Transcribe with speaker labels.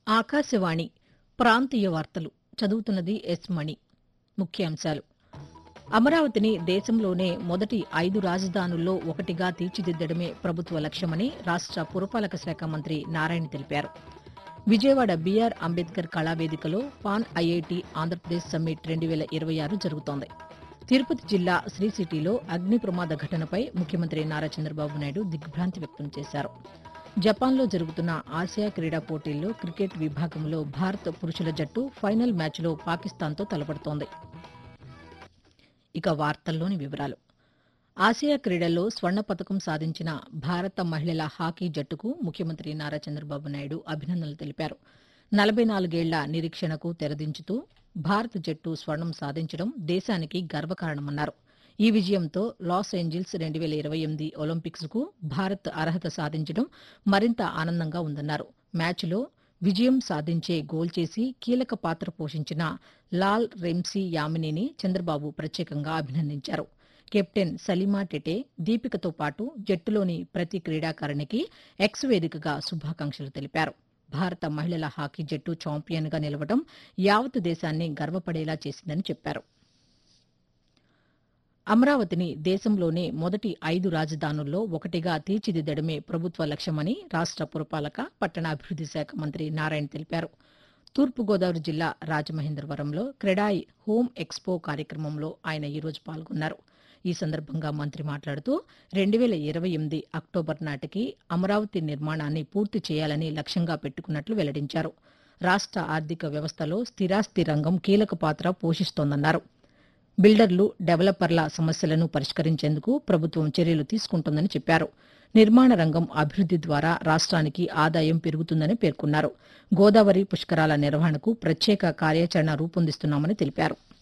Speaker 1: ఆకాశవాణి ప్రాంతీయ వార్తలు చదువుతున్నది ఎస్ మణి ముఖ్యాంశాలు అమరావతిని దేశంలోనే మొదటి ఐదు రాజధానుల్లో ఒకటిగా తీర్చిదిద్దడమే ప్రభుత్వ లక్ష్యమని రాష్ట పురపాలక శాఖ మంత్రి నారాయణ తెలిపారు విజయవాడ బీఆర్ అంబేద్కర్ Ambedkar pan IIT Andhra Pradesh summit రెండు వేల ఇరవై ఆరు జరుగుతోంది తిరుపతి జిల్లా శ్రీ సిటీలో అగ్ని ప్రమాద ఘటనపై ముఖ్యమంత్రి నారా చంద్రబాబు నాయుడు దిగ్భ్రాంతి వ్యక్తం చేశారు జపాన్లో జరుగుతున్న ఆసియా క్రీడా పోటీల్లో క్రికెట్ విభాగంలో భారత పురుషుల జట్టు ఫైనల్ మ్యాచ్లో పాకిస్తాన్తో తలపడుతోంది ఇక వార్తల్లోని వివరాలు ఆసియా క్రీడల్లో స్వర్ణ పతకం సాధించిన భారత మహిళల హాకీ జట్టుకు ముఖ్యమంత్రి నారా చంద్రబాబు నాయుడు అభినందనలు తెలిపారు నలభై నాలుగేళ్ల నిరీక్షణకు తెరదించుతూ భారత జట్టు స్వర్ణం సాధించడం దేశానికి గర్వకారణమన్నారు ఈ విజయంతో లాస్ ఏంజిల్స్ రెండు వేల ఇరవై ఎనిమిది ఒలింపిక్స్ కు భారత్ అర్హత సాధించడం మరింత ఆనందంగా ఉందన్నారు మ్యాచ్లో విజయం సాధించే గోల్ చేసి కీలక పాత్ర పోషించిన లాల్ రెమ్సీ యామినీని చంద్రబాబు ప్రత్యేకంగా అభినందించారు కెప్టెన్ సలీమా టెటే దీపికతో పాటు జట్టులోని ప్రతి క్రీడాకారిణికి ఎక్స్ వేదికగా శుభాకాంక్షలు తెలిపారు భారత మహిళల హాకీ జట్టు ఛాంపియన్గా నిలవడం యావత్ దేశాన్ని గర్వపడేలా చేసిందని చెప్పారు అమరావతిని దేశంలోనే మొదటి ఐదు రాజధానుల్లో ఒకటిగా తీర్చిదిద్దడమే ప్రభుత్వ లక్ష్యమని రాష్ట పురపాలక పట్టణాభివృద్ది శాఖ మంత్రి నారాయణ తెలిపారు తూర్పుగోదావరి జిల్లా రాజమహేంద్రవరంలో క్రెడాయి హోమ్ ఎక్స్పో కార్యక్రమంలో ఆయన ఈరోజు పాల్గొన్నారు ఈ సందర్భంగా మంత్రి మాట్లాడుతూ రెండు వేల ఇరవై ఎనిమిది అక్టోబర్ నాటికి అమరావతి నిర్మాణాన్ని పూర్తి చేయాలని లక్ష్యంగా పెట్టుకున్నట్లు వెల్లడించారు రాష్ట ఆర్థిక వ్యవస్థలో స్థిరాస్తి రంగం కీలక పాత్ర పోషిస్తోందన్నారు బిల్డర్లు డెవలపర్ల సమస్యలను పరిష్కరించేందుకు ప్రభుత్వం చర్యలు తీసుకుంటోందని చెప్పారు నిర్మాణ రంగం అభివృద్ది ద్వారా రాష్ట్రానికి ఆదాయం పెరుగుతుందని పేర్కొన్నారు గోదావరి పుష్కరాల నిర్వహణకు ప్రత్యేక కార్యాచరణ రూపొందిస్తున్నామని తెలిపారు